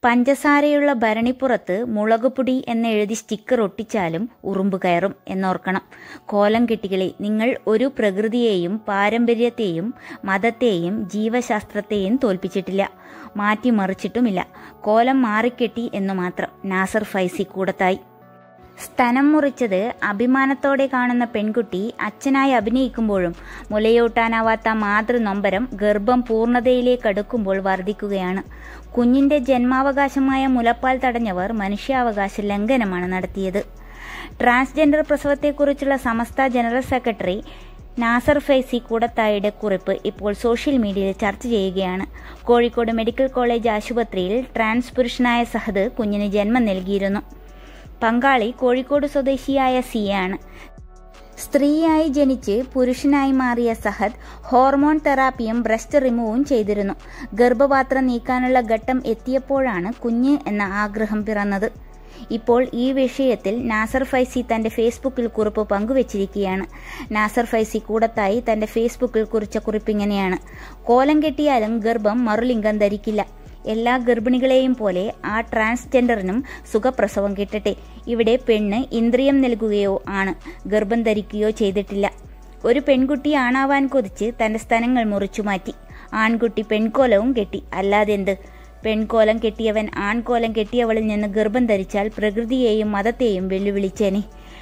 പഞ്ചസാരയുള്ള ഭരണിപ്പുറത്ത് മുളകുപൊടി എന്നെഴുതി സ്റ്റിക്കർ ഒട്ടിച്ചാലും ഉറുമ്പ് കയറും എന്നോർക്കണം കോലം കെട്ടികളെ നിങ്ങൾ ഒരു പ്രകൃതിയെയും പാരമ്പര്യത്തെയും മതത്തെയും ജീവശാസ്ത്രത്തെയും തോൽപ്പിച്ചിട്ടില്ല മാറ്റിമറിച്ചിട്ടുമില്ല കോലം മാറിക്കെട്ടി എന്നു മാത്രം നാസർ ഫൈസി കൂടത്തായി സ്തനം മുറിച്ചത് അഭിമാനത്തോടെ കാണുന്ന പെൺകുട്ടി അച്ഛനായി അഭിനയിക്കുമ്പോഴും മുലയൂട്ടാനാവാത്ത മാതൃനൊമ്പരം ഗർഭം പൂർണ്ണതയിലേക്കടുക്കുമ്പോൾ വർദ്ധിക്കുകയാണ് കുഞ്ഞിന്റെ ജന്മാവകാശമായ മുലപ്പാൽ തടഞ്ഞവർ മനുഷ്യാവകാശ ലംഘനമാണ് നടത്തിയത് ട്രാൻസ്ജെൻഡർ പ്രസവത്തെക്കുറിച്ചുള്ള സമസ്ത ജനറൽ സെക്രട്ടറി നാസർ ഫൈസി കൂടത്തായുടെ കുറിപ്പ് ഇപ്പോൾ സോഷ്യൽ മീഡിയയിൽ ചർച്ച ചെയ്യുകയാണ് കോഴിക്കോട് മെഡിക്കൽ കോളേജ് ആശുപത്രിയിൽ ട്രാൻസ് പുരുഷനായ സഹദ് കുഞ്ഞിന് ജന്മം നൽകിയിരുന്നു പങ്കാളി കോഴിക്കോട് സ്വദേശിയായ സിയാണ് സ്ത്രീയായി ജനിച്ച് പുരുഷനായി മാറിയ സഹദ് ഹോർമോൺ തെറാപ്പിയും ബ്രസ്റ്റ് റിമൂവും ചെയ്തിരുന്നു ഗർഭപാത്രം നീക്കാനുള്ള ഘട്ടം എത്തിയപ്പോഴാണ് കുഞ്ഞ് എന്ന ആഗ്രഹം പിറന്നത് ഇപ്പോൾ ഈ വിഷയത്തിൽ നാസർ ഫൈസി തന്റെ ഫേസ്ബുക്കിൽ കുറിപ്പ് പങ്കുവച്ചിരിക്കുകയാണ് നാസർ ഫൈസി കൂടത്തായി തന്റെ ഫേസ്ബുക്കിൽ കുറിച്ച കുറിപ്പിങ്ങനെയാണ് കോലം കെട്ടിയാലും ഗർഭം മറുലിംഗം ധരിക്കില്ല എല്ലാ ഗർഭിണികളെയും പോലെ ആ ട്രാൻസ്ജെൻഡറിനും സുഖപ്രസവം കിട്ടട്ടെ ഇവിടെ പെണ്ണ് ഇന്ദ്രിയം നൽകുകയോ ആണ് ഗർഭം ധരിക്കുകയോ ചെയ്തിട്ടില്ല ഒരു പെൺകുട്ടി ആണാവാൻ കൊതിച്ച് തന്റെ സ്ഥലങ്ങൾ മുറിച്ചു മാറ്റി ആൺകുട്ടി പെൺകോലവും കെട്ടി അല്ലാതെന്ത് പെൺകോലം കെട്ടിയവൻ ആൺകോലം കെട്ടിയവളിൽ നിന്ന് ഗർഭം ധരിച്ചാൽ പ്രകൃതിയെയും മതത്തെയും വെല്ലുവിളിച്ചേനെ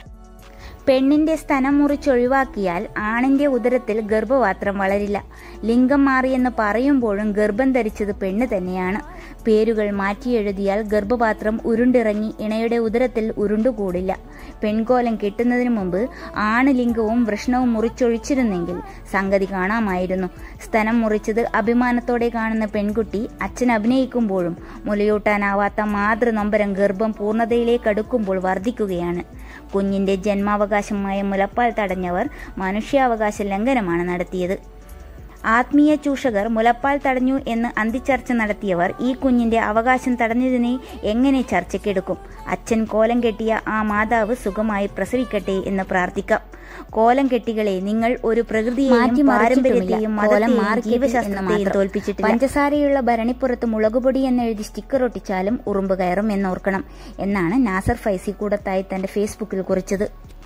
പെണ്ണിന്റെ സ്ഥലം മുറിച്ചൊഴിവാക്കിയാൽ ആണിന്റെ ഉദരത്തിൽ ഗർഭപാത്രം വളരില്ല ലിംഗം മാറിയെന്ന് പറയുമ്പോഴും ഗർഭം ധരിച്ചത് പെണ്ണ് തന്നെയാണ് പേരുകൾ മാറ്റിയെഴുതിയാൽ ഗർഭപാത്രം ഉരുണ്ടിറങ്ങി ഇണയുടെ ഉദരത്തിൽ ഉരുണ്ടുകൂടില്ല പെൺകോലം കെട്ടുന്നതിന് മുമ്പ് ആണ് ലിംഗവും വൃഷ്ണവും മുറിച്ചൊഴിച്ചിരുന്നെങ്കിൽ സംഗതി കാണാമായിരുന്നു സ്ഥലം മുറിച്ചത് അഭിമാനത്തോടെ കാണുന്ന പെൺകുട്ടി അച്ഛൻ അഭിനയിക്കുമ്പോഴും മുലയൂട്ടാനാവാത്ത മാതൃനൊമ്പരം ഗർഭം പൂർണ്ണതയിലേക്കടുക്കുമ്പോൾ വർദ്ധിക്കുകയാണ് കുഞ്ഞിന്റെ ജന്മാവകാശമായ മുലപ്പാൽ തടഞ്ഞവർ മനുഷ്യാവകാശ ലംഘനമാണ് നടത്തിയത് ആത്മീയ ചൂഷകർ മുലപ്പാൽ തടഞ്ഞു എന്ന് അന്തിച്ചർച്ച നടത്തിയവർ ഈ കുഞ്ഞിന്റെ അവകാശം തടഞ്ഞതിനെ എങ്ങനെ ചർച്ചയ്ക്കെടുക്കും അച്ഛൻ കോലം കെട്ടിയ ആ മാതാവ് സുഖമായി പ്രസവിക്കട്ടെ എന്ന് പ്രാർത്ഥിക്കാം കോലം കെട്ടികളെ നിങ്ങൾ ഒരു പ്രകൃതിയെയും പാരമ്പര്യത്തെയും മതത്തെയും ജീവശാസ്ത്രത്തെയും തോൽപ്പിച്ചിട്ടില്ല പഞ്ചസാരയുള്ള ഭരണിപ്പുറത്ത് മുളകുപൊടി എന്നെഴുതി സ്റ്റിക്കർ ഒട്ടിച്ചാലും ഉറുമ്പ് കയറും എന്നോർക്കണം എന്നാണ് നാസർ ഫൈസി കൂടത്തായി തന്റെ ഫേസ്ബുക്കിൽ കുറിച്ചത്